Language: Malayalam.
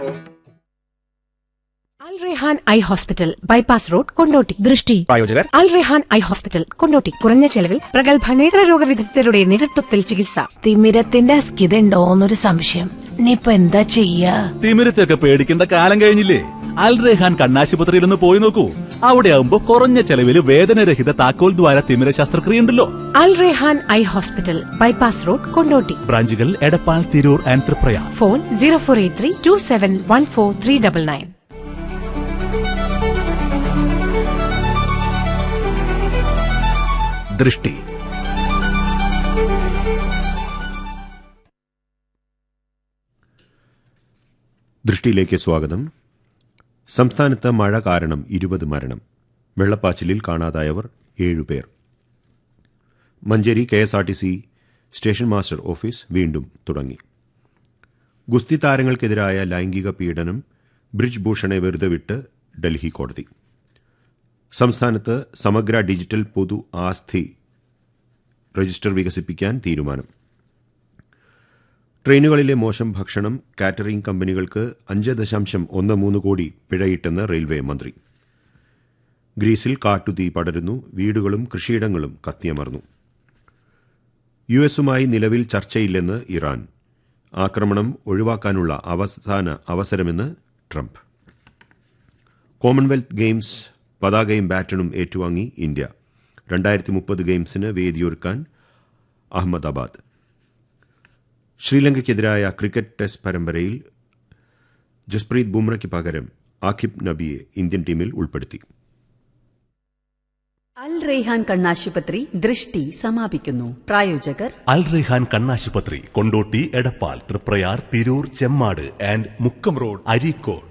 അൽ Rehan eye hospital bypass road Kondotty ദൃഷ്ടി പ്രായോജകർ അൽ റെഹാൻ ഐ ഹോസ്പിറ്റൽ കൊണ്ടോട്ടി കുറഞ്ഞ ചെലവിൽ പ്രഗത്ഭ നേത്രരോഗ വിദഗ്ധരുടെ നേതൃത്വത്തിൽ ചികിത്സ തിമിരത്തിന്റെ അസ്കിതണ്ടോന്നൊരു സംശയം ഇനിയിപ്പൊ എന്താ ചെയ്യാ തിമിരത്തൊക്കെ പേടിക്കേണ്ട കാലം കഴിഞ്ഞില്ലേ അൽ റെഹാൻ കണ്ണാശുപത്രിയിൽ ഒന്ന് പോയി നോക്കൂ അവിടെ ആവുമ്പോ കുറഞ്ഞ ചെലവിൽ വേദനരഹിത താക്കോൽ ദ്വാര തിമിര ശസ്ത്രക്രിയ ഉണ്ടല്ലോ Al Rehan eye hospital bypass road Kondotty ബ്രാഞ്ചുകൾ Edappal Tirur and Triprayar phone zero four eight three two seven one four three double nine ദൃഷ്ടി ദൃഷ്ടിയിലേക്ക് സ്വാഗതം സംസ്ഥാനത്ത് മഴ കാരണം ഇരുപത് മരണം വെള്ളപ്പാച്ചിലിൽ കാണാതായവർ ഏഴുപേർ Manjeri K S R T C station master office വീണ്ടും തുടങ്ങി ഗുസ്തി താരങ്ങൾക്കെതിരായ ലൈംഗിക പീഡനം ബ്രിജ് ഭൂഷണെ വെറുതെ വിട്ട് ഡൽഹി കോടതി സംസ്ഥാനത്ത് സമഗ്ര ഡിജിറ്റൽ പൊതു ആസ്തി രജിസ്റ്റർ വികസിപ്പിക്കാൻ തീരുമാനം ട്രെയിനുകളിലെ മോശം ഭക്ഷണം കാറ്ററിംഗ് കമ്പനികൾക്ക് അഞ്ച് ദശാംശം ഒന്ന് മൂന്ന് കോടി പിഴയിട്ടെന്ന് റെയിൽവേ മന്ത്രി ഗ്രീസിൽ കാട്ടുതീ പടരുന്നു വീടുകളും കൃഷിയിടങ്ങളും കത്തിയമർന്നു യു എസുമായി നിലവിൽ ചർച്ചയില്ലെന്ന് ഇറാൻ ആക്രമണം ഒഴിവാക്കാനുള്ള അവസാന അവസരമെന്ന് ട്രംപ് കോമൺവെൽത്ത് ഗെയിംസ് പതാകയും ബാറ്റണും ഏറ്റുവാങ്ങി ഇന്ത്യ രണ്ടായിരത്തി മുപ്പത് ഗെയിംസിന് വേദിയൊരുക്കാൻ അഹമ്മദാബാദ് ശ്രീലങ്കയ്ക്കെതിരായ ക്രിക്കറ്റ് ടെസ്റ്റ് പരമ്പരയിൽ ജസ്പ്രീത് ബുംറയ്ക്ക് പകരം ആഖിബ് നബിയെ ഇന്ത്യൻ ടീമിൽ ഉൾപ്പെടുത്തി അൽ റെയ്ഹാൻ കണ്ണാശുപത്രി ദൃഷ്ടി സമാപിക്കുന്നു പ്രായോജകർ അൽ റെഹാൻ കണ്ണാശുപത്രി കൊണ്ടോട്ടി എടപ്പാൾ തൃപ്രയാർ തിരൂർ ചെമ്മാട് ആൻഡ് മുക്കം റോഡ് അരീക്കോട്